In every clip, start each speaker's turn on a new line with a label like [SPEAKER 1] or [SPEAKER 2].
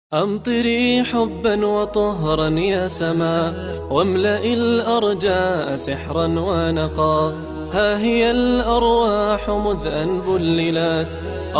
[SPEAKER 1] أمطري حبا وطهرا يا سماء واملأ الأرجاء سحرا ونقا ها هي الأرواح مذ أن بللت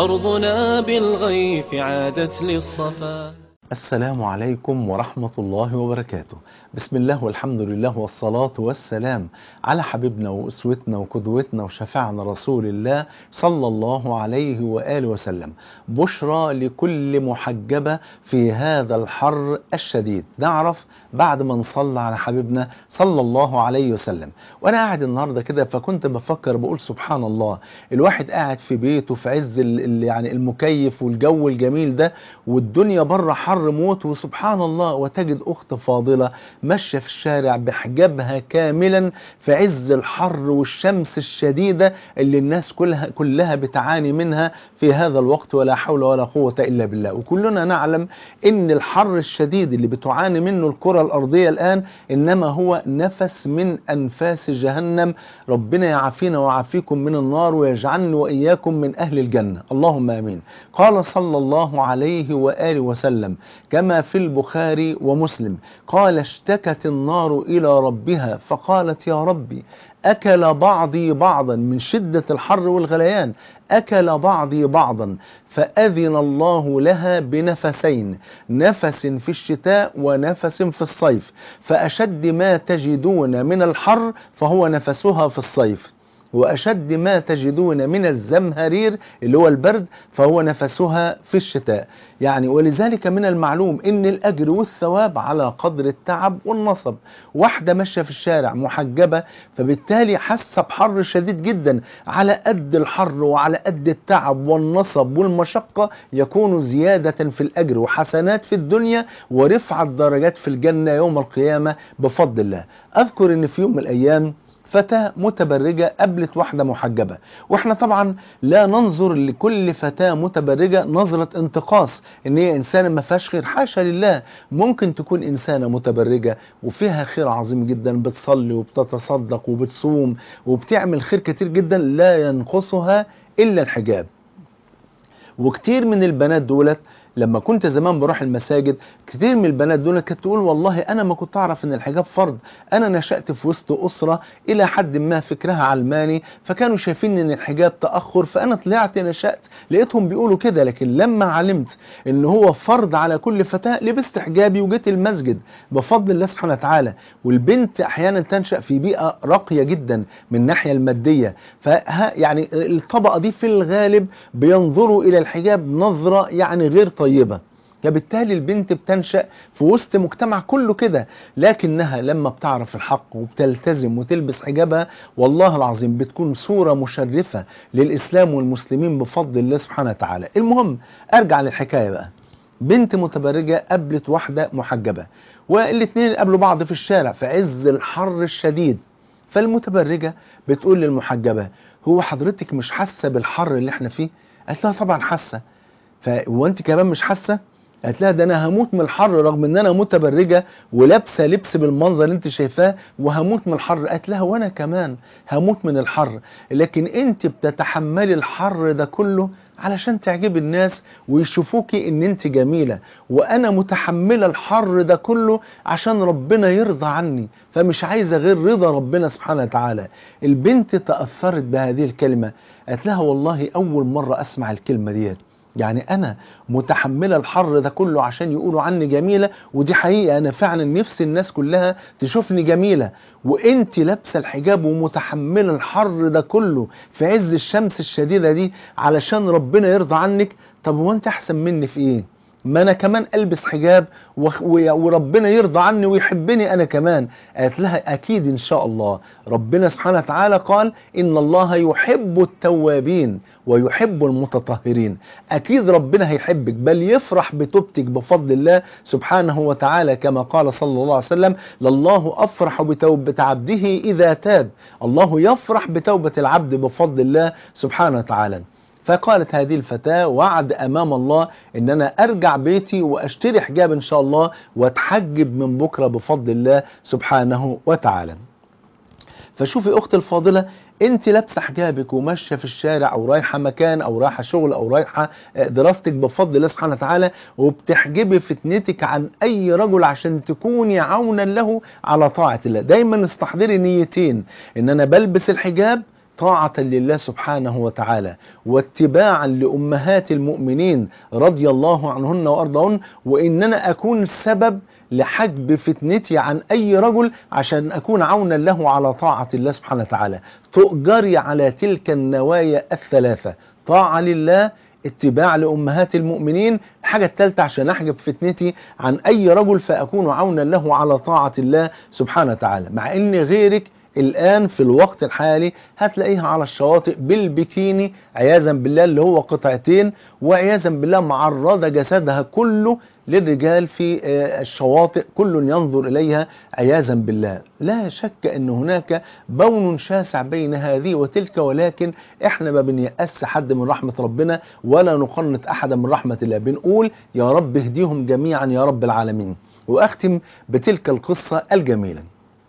[SPEAKER 1] أرضنا بالغيث عادت للصفا
[SPEAKER 2] السلام عليكم ورحمة الله وبركاته بسم الله والحمد لله والصلاة والسلام على حبيبنا وأسوتنا وقدوتنا وشفاعنا رسول الله صلى الله عليه وآله وسلم بشرى لكل محجبة في هذا الحر الشديد نعرف بعد ما نصلى على حبيبنا صلى الله عليه وسلم وأنا قاعد النهاردة كده فكنت بفكر بقول سبحان الله الواحد قاعد في بيته في عز ال- يعني المكيف والجو الجميل ده والدنيا بره حر موت وسبحان الله وتجد أخت فاضلة ماشية في الشارع بحجابها كاملا في عز الحر والشمس الشديدة اللي الناس كلها, كلها بتعاني منها في هذا الوقت ولا حول ولا قوة إلا بالله وكلنا نعلم إن الحر الشديد اللي بتعاني منه الكرة الأرضية الآن إنما هو نفس من أنفاس جهنم ربنا يعافينا ويعافيكم من النار ويجعلني وإياكم من أهل الجنة اللهم آمين قال صلى الله عليه وآله وسلم كما في البخاري ومسلم قال اشتكت النار إلى ربها فقالت يا ربي أكل بعضي بعضا من شدة الحر والغليان أكل بعضي بعضا فأذن الله لها بنفسين نفس في الشتاء ونفس في الصيف فأشد ما تجدون من الحر فهو نفسها في الصيف وأشد ما تجدون من الزمهرير اللي هو البرد فهو نفسها في الشتاء يعني ولذلك من المعلوم ان الأجر والثواب على قدر التعب والنصب واحدة ماشية في الشارع محجبة فبالتالي حاسة بحر شديد جدا على قد الحر وعلى قد التعب والنصب والمشقة يكون زيادة في الأجر وحسنات في الدنيا ورفعة درجات في الجنة يوم القيامة بفضل الله أذكر ان في يوم من الأيام فتاة متبرجة قابلت واحدة محجبة واحنا طبعا لا ننظر لكل فتاة متبرجة نظرة انتقاص ان هي انسانة ما فيهاش خير حاشا لله ممكن تكون انسانة متبرجة وفيها خير عظيم جدا بتصلي وبتتصدق وبتصوم وبتعمل خير كتير جدا لا ينقصها الا الحجاب وكتير من البنات دولت لما كنت زمان بروح المساجد كتير من البنات دول كانت تقول والله انا ما كنت اعرف ان الحجاب فرض انا نشأت في وسط اسرة الى حد ما فكرها علماني فكانوا شايفين ان الحجاب تأخر فانا طلعت نشأت لقيتهم بيقولوا كده لكن لما علمت ان هو فرض على كل فتاة لبست حجابي وجيت المسجد بفضل الله سبحانه وتعالى والبنت احيانا تنشأ في بيئة راقية جدا من الناحية المادية فها يعني الطبقة دي في الغالب بينظروا الى الحجاب نظرة يعني غير طيبة فبالتالي البنت بتنشأ في وسط مجتمع كله كده لكنها لما بتعرف الحق وبتلتزم وتلبس حجابها والله العظيم بتكون صورة مشرفة للإسلام والمسلمين بفضل الله سبحانه وتعالى المهم أرجع للحكاية بقى بنت متبرجة قابلت واحدة محجبة والاثنين قابلوا بعض في الشارع في عز الحر الشديد فالمتبرجة بتقول للمحجبة هو حضرتك مش حاسة بالحر اللي احنا فيه قالت لها طبعا حاسة فوانت كمان مش حاسه قالت لها ده انا هموت من الحر رغم ان انا متبرجه ولابسه لبس بالمنظر اللي انت شايفاه وهموت من الحر قالت لها وانا كمان هموت من الحر لكن انت بتتحملي الحر ده كله علشان تعجبي الناس ويشوفوكي ان انت جميلة وانا متحملة الحر ده كله عشان ربنا يرضى عني فمش عايزة غير رضا ربنا سبحانه وتعالى البنت تأثرت بهذه الكلمة قالت لها والله اول مرة اسمع الكلمة ديت يعني انا متحمله الحر ده كله عشان يقولوا عني جميله ودي حقيقه انا فعلا نفسي الناس كلها تشوفني جميله وانت لابسه الحجاب ومتحمله الحر ده كله في عز الشمس الشديده دي علشان ربنا يرضى عنك طب هو انت احسن مني في ايه ما انا كمان البس حجاب وربنا يرضى عني ويحبني انا كمان قالت لها اكيد ان شاء الله ربنا سبحانه وتعالى قال ان الله يحب التوابين ويحب المتطهرين اكيد ربنا هيحبك بل يفرح بتوبتك بفضل الله سبحانه وتعالى كما قال صلى الله عليه وسلم لله افرح بتوبة عبده اذا تاب الله يفرح بتوبة العبد بفضل الله سبحانه وتعالى فقالت هذه الفتاة وعد أمام الله إن أنا أرجع بيتي وأشتري حجاب إن شاء الله وأتحجب من بكرة بفضل الله سبحانه وتعالى فشوفي أختي الفاضلة انت لابسه حجابك وماشيه في الشارع او رايحه مكان او رايحه شغل او رايحه دراستك بفضل الله سبحانه وتعالى وبتحجبي فتنتك عن اي رجل عشان تكوني عونا له على طاعه الله دايما استحضري نيتين ان انا بلبس الحجاب طاعة لله سبحانه وتعالى واتباعا لأمهات المؤمنين رضي الله عنهن وأرضهن وإن أنا أكون سبب لحجب فتنتي عن أي رجل عشان أكون عونا له على طاعة الله سبحانه وتعالى تؤجري على تلك النوايا الثلاثة طاعة لله اتباع لأمهات المؤمنين الحاجة الثالثة عشان أحجب فتنتي عن أي رجل فأكون عونا له على طاعة الله سبحانه وتعالى مع أن غيرك الآن في الوقت الحالي هتلاقيها على الشواطئ بالبكيني عياذا بالله اللي هو قطعتين وعياذا بالله معرضة جسدها كله للرجال في الشواطئ كل ينظر إليها عياذا بالله لا شك أن هناك بون شاسع بين هذه وتلك ولكن احنا ما بنيأس حد من رحمة ربنا ولا نقنط أحدا من رحمة الله بنقول يا رب اهديهم جميعا يا رب العالمين وأختم بتلك القصة الجميلة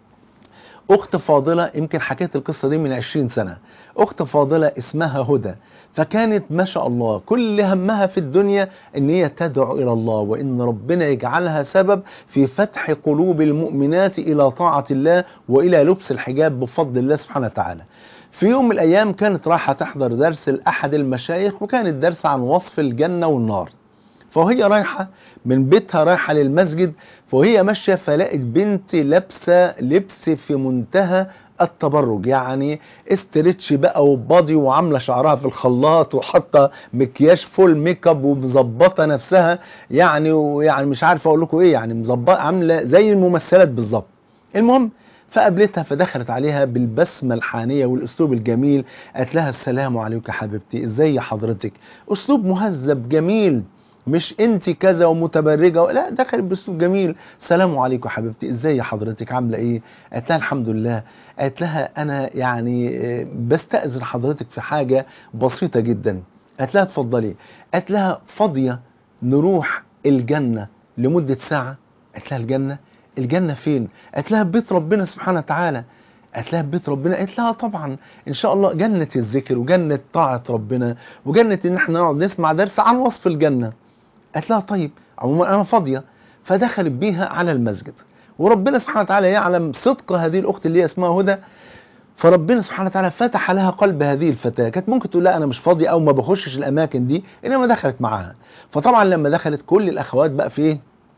[SPEAKER 2] اخت فاضلة يمكن حكيت القصة دي من 20 سنة اخت فاضلة اسمها هدى فكانت ما شاء الله كل همها في الدنيا ان هي تدعو الى الله وان ربنا يجعلها سبب في فتح قلوب المؤمنات الى طاعة الله والى لبس الحجاب بفضل الله سبحانه وتعالى في يوم من الايام كانت رايحة تحضر درس لاحد المشايخ وكان الدرس عن وصف الجنة والنار فهي رايحة من بيتها رايحة للمسجد فهي ماشية فلقت بنت لابسة لبس في منتهى التبرج يعني استرتش بقى وبادي وعامله شعرها في الخلاط وحاطه مكياج فول ميك اب ومظبطه نفسها يعني ويعني مش عارف اقول لكم ايه يعني مظبطه عامله زي الممثلات بالظبط المهم فقابلتها فدخلت عليها بالبسمة الحانية والأسلوب الجميل قالت لها السلام عليك يا حبيبتي ازاي حضرتك أسلوب مهذب جميل مش انت كذا ومتبرجه لا دخلت باسلوب جميل سلام عليكم حبيبتي ازاي حضرتك عامله ايه قالت لها الحمد لله قالت لها انا يعني بستاذن حضرتك في حاجه بسيطه جدا قالت لها اتفضلي قالت لها فاضيه نروح الجنه لمده ساعه قالت لها الجنه الجنه فين قالت لها بيت ربنا سبحانه وتعالى قالت لها بيت ربنا قالت لها طبعا ان شاء الله جنه الذكر وجنه طاعه ربنا وجنه ان احنا نقعد نسمع درس عن وصف الجنه قالت لها طيب عموما انا فاضيه فدخلت بيها على المسجد وربنا سبحانه وتعالى يعلم صدق هذه الاخت اللي هي اسمها هدى فربنا سبحانه وتعالى فتح لها قلب هذه الفتاه كانت ممكن تقول لا انا مش فاضيه او ما بخشش الاماكن دي انما دخلت معاها فطبعا لما دخلت كل الاخوات بقى في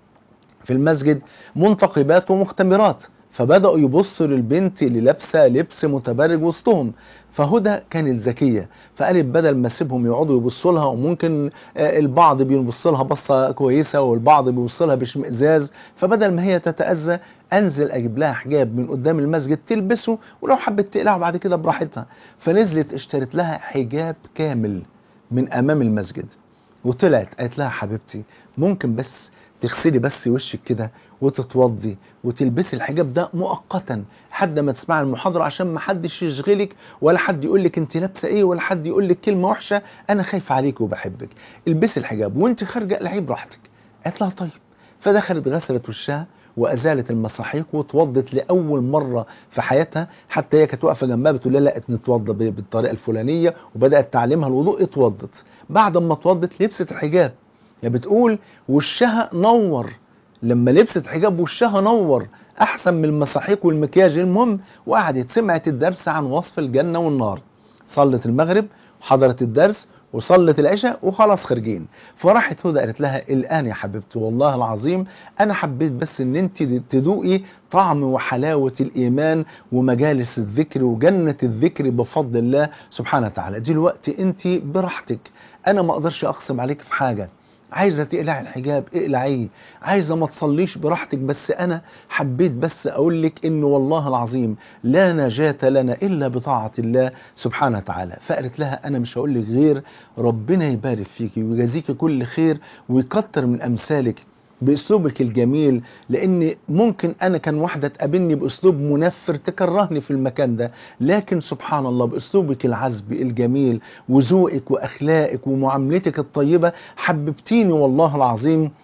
[SPEAKER 2] في المسجد منتقبات ومختمرات فبدأوا يبصوا للبنت اللي لابسه لبس متبرج وسطهم فهدى كانت ذكيه فقالت بدل ما اسيبهم يقعدوا يبصوا لها وممكن البعض بيبص لها بصه كويسه والبعض بيبص لها باشمئزاز فبدل ما هي تتاذى انزل اجيب لها حجاب من قدام المسجد تلبسه ولو حبت تقلعه بعد كده براحتها فنزلت اشترت لها حجاب كامل من امام المسجد وطلعت قالت لها حبيبتي ممكن بس تغسلي بس وشك كده وتتوضي وتلبسي الحجاب ده مؤقتا لحد ما تسمعي المحاضره عشان ما حدش يشغلك ولا حد يقول لك انت لابسه ايه ولا حد يقول لك كلمه وحشه انا خايف عليك وبحبك البسي الحجاب وانت خارجه اقلعيه براحتك قالت لها طيب فدخلت غسلت وشها وازالت المساحيق واتوضت لاول مره في حياتها حتى هي كانت واقفه جنبها بتقول لها لا نتوضى بالطريقه الفلانيه وبدات تعلمها الوضوء اتوضت بعد ما اتوضت لبست الحجاب يعني بتقول وشها نور لما لبست حجاب وشها نور احسن من المساحيق والمكياج المهم وقعدت سمعت الدرس عن وصف الجنه والنار صلت المغرب وحضرت الدرس وصلت العشاء وخلاص خارجين فراحت هدى قالت لها الان يا حبيبتي والله العظيم انا حبيت بس ان انت تذوقي طعم وحلاوه الايمان ومجالس الذكر وجنه الذكر بفضل الله سبحانه وتعالى دلوقتي انت براحتك انا ما اقدرش اقسم عليك في حاجه عايزه تقلعي الحجاب اقلعيه عايزه ما تصليش براحتك بس انا حبيت بس اقول لك انه والله العظيم لا نجاة لنا الا بطاعه الله سبحانه وتعالى فقالت لها انا مش هقول لك غير ربنا يبارك فيكي ويجازيكي كل خير ويكتر من امثالك باسلوبك الجميل لان ممكن انا كان واحده تقابلني باسلوب منفر تكرهني في المكان ده لكن سبحان الله باسلوبك العذب الجميل وذوقك واخلاقك ومعاملتك الطيبه حببتيني والله العظيم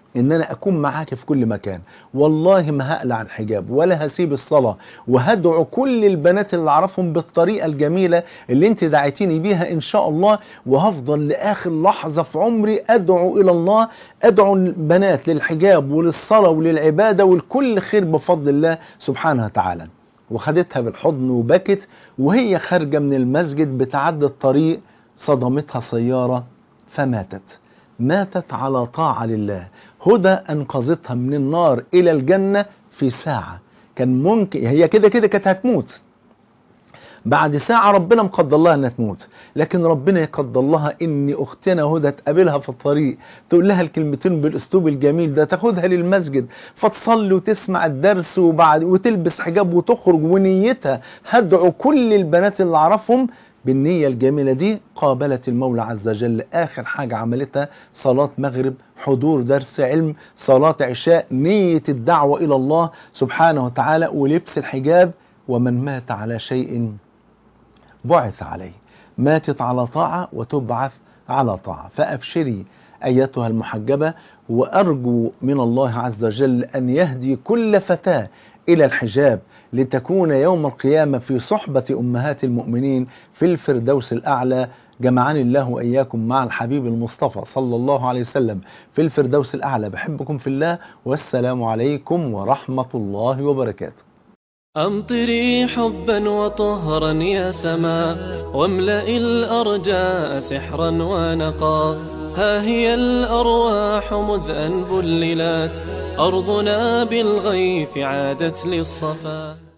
[SPEAKER 2] ان انا اكون معاك في كل مكان والله ما هقلع الحجاب ولا هسيب الصلاة وهدعو كل البنات اللي اعرفهم بالطريقة الجميلة اللي انت دعيتيني بيها ان شاء الله وهفضل لاخر لحظة في عمري ادعو الى الله ادعو البنات للحجاب وللصلاة وللعبادة ولكل خير بفضل الله سبحانه وتعالى وخدتها بالحضن وبكت وهي خارجة من المسجد بتعدي الطريق صدمتها سيارة فماتت ماتت على طاعة لله هدى أنقذتها من النار إلى الجنة في ساعة كان ممكن هي كده كده كانت هتموت بعد ساعة ربنا مقدر لها انها تموت لكن ربنا يقدر لها ان اختنا هدى تقابلها في الطريق تقول لها الكلمتين بالاسلوب الجميل ده تاخدها للمسجد فتصلي وتسمع الدرس وبعد وتلبس حجاب وتخرج ونيتها هدعو كل البنات اللي اعرفهم بالنية الجميلة دي قابلت المولى عز وجل آخر حاجة عملتها صلاة مغرب حضور درس علم صلاة عشاء نية الدعوة إلى الله سبحانه وتعالى ولبس الحجاب ومن مات على شيء بعث عليه ماتت على طاعة وتبعث على طاعة فأبشري أيتها المحجبة وأرجو من الله عز وجل أن يهدي كل فتاة إلى الحجاب لتكون يوم القيامة في صحبة أمهات المؤمنين في الفردوس الأعلى جمعني الله وإياكم مع الحبيب المصطفى صلى الله عليه وسلم في الفردوس الأعلى بحبكم في الله والسلام عليكم ورحمة الله وبركاته
[SPEAKER 1] أمطري حبا وطهرا يا سماء واملئ الأرجاء سحرا ونقا ها هي الأرواح مذ أن بللت أرضنا بالغيث عادت للصفا